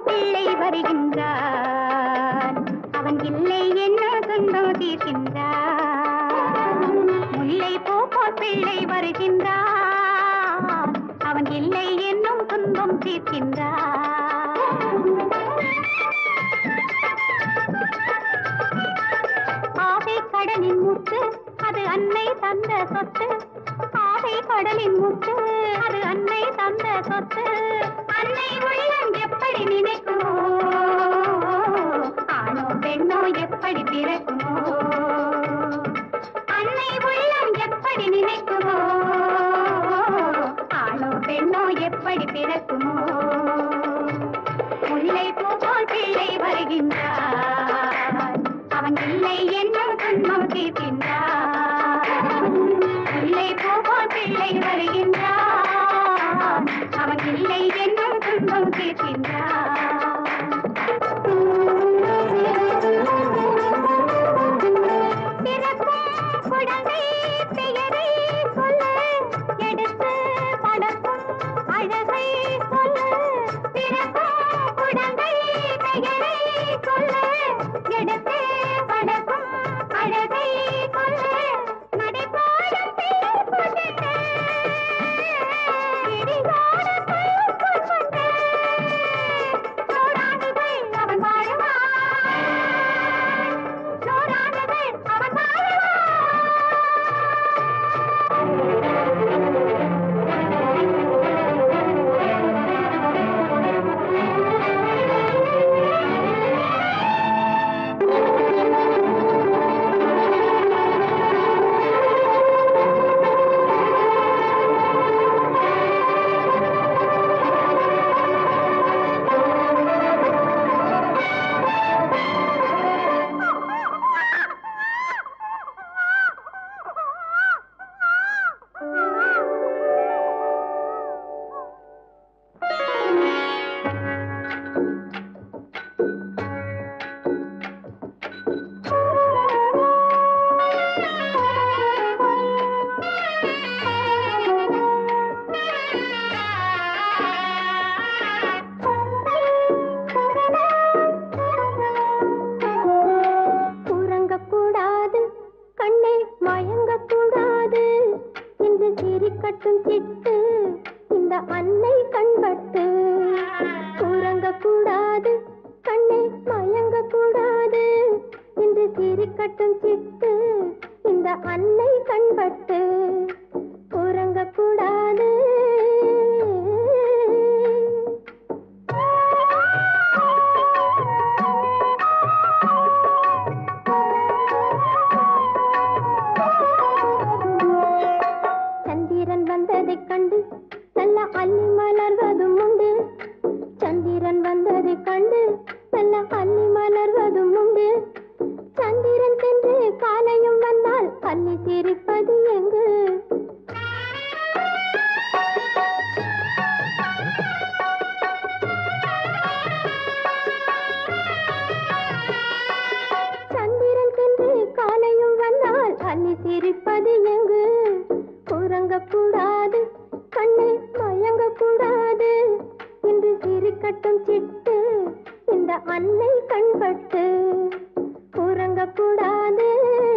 பிள்ளை வருகின்றான் அவன் இல்லை என்ன துன்பம் தீர்க்கின்றான் முல்லை பூ போல் பிள்ளை வருகின்றான் அவன் இல்லை என்னும் துன்பம் தீர்க்கின்றான் ஆசை கடலின் முத்து அது அன்னை தந்த சொத்து ஆசை கடலின் முத்து அது அன்னை தந்த சொத்து அன்னை உள்ளம் எப்படி நினைக்குமோ ஆணோ பெண்ணோ எப்படி பிறக்குமோ அன்னை உள்ளம் எப்படி நினைக்குமோ ஆணோ பெண்ணோ எப்படி பிறக்குமோ முல்லை பூ போல் பிள்ளை வருகின்றான் அவன் இல்லை என்னும் துன்பம் தீர்க்கின்றான் முல்லை பூ போல் பிள்ளை வருகின்றான் அவன் இல்லை என்னும் துன்பம் தீர்க்கின்றான் பிறக்கும் குழந்தை பெயரை சொல்லு எடுத்து படக்கும் அழகை சொல்லு பிறக்கும் குழந்தை பெயரை சொல்லு எடுத்து படக்கும் அழகை சொல்லு நடைபாடும் பெயர் கொண்டு இடிகாட பெயர் கொண்டு நூறாண்டுகள் அவன் வாழுவான் நூறாண்டுகள் அவன் வாழுவான் உறங்கக்கூடாது கண்ணே மயங்கக்கூடாது இன்று சிரிக்கட்டும் சிட்டு இந்த அன்னை கண்பட்டு உறங்கக்கூடாது கண்ணே மயங்கக்கூடாது இன்று சிரிக்கட்டும் சிட்டு இந்த அன்னை கண்பட்டு உறங்கக்கூடாது சந்திரன் வந்ததைக் கண்டு நல்ல அள்ளி மலர்வதும் உண்டு சந்திரன் வந்ததைக் கண்டு நல்ல அள்ளி மலர்வதும் உண்டு சந்திரன் சென்று காலையும் வந்தால் அள்ளி சிரிப்பது எங்கு சந்திரன் சென்று காலையும் வந்தால் அள்ளி சிரிப்பது எங்கு உறங்கக்கூடாது கண்ணே மயங்கக்கூடாது இன்று சிரிக்கட்டும் சிட்டு இந்த அன்னை கண்பட்டு உறங்கக்கூடாது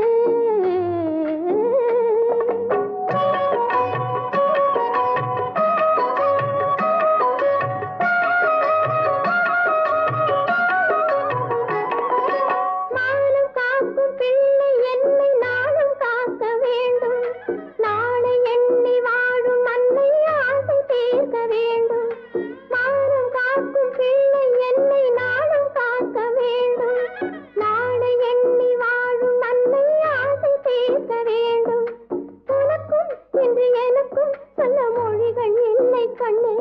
நாளும் காக்கும் பிள்ளை என்னை நாளும் காக்க வேண்டும் நாளை எண்ணி வாழும் அன்னை ஆசை தீர்க்க வேண்டும் நாளும் காக்கும் பிள்ளை என்னை நாளும் காக்க வேண்டும் நாளை எண்ணி வாழும் அன்னை ஆசை தீர்க்க வேண்டும் உனக்கும் என்று எனக்கும் சொல்ல மொழிகள் இல்லை கண்ணே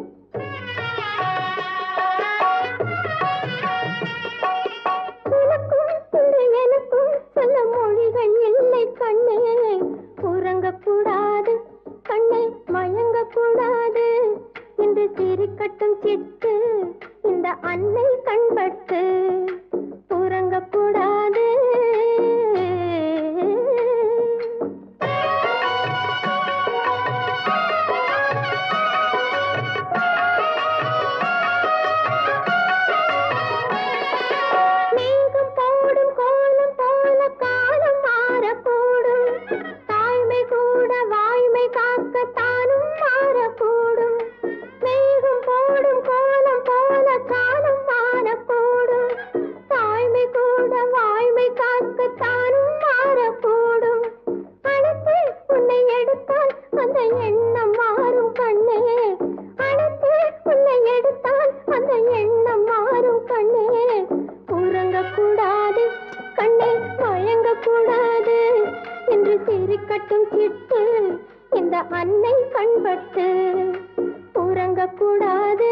உனக்கும் இன்று எனக்கும் சொல்ல மொழிகள் இல்லை கண்ணே உறங்கக்கூடாது கண்ணே மயங்கக்கூடாது இன்று சிரிக்கட்டும் சிட்டு இந்த அன்னை கண்பட்டு உறங்கக்கூடாது கட்டும் சிட்டு இந்த அன்னை கண்பட்டு உறங்க கூடாது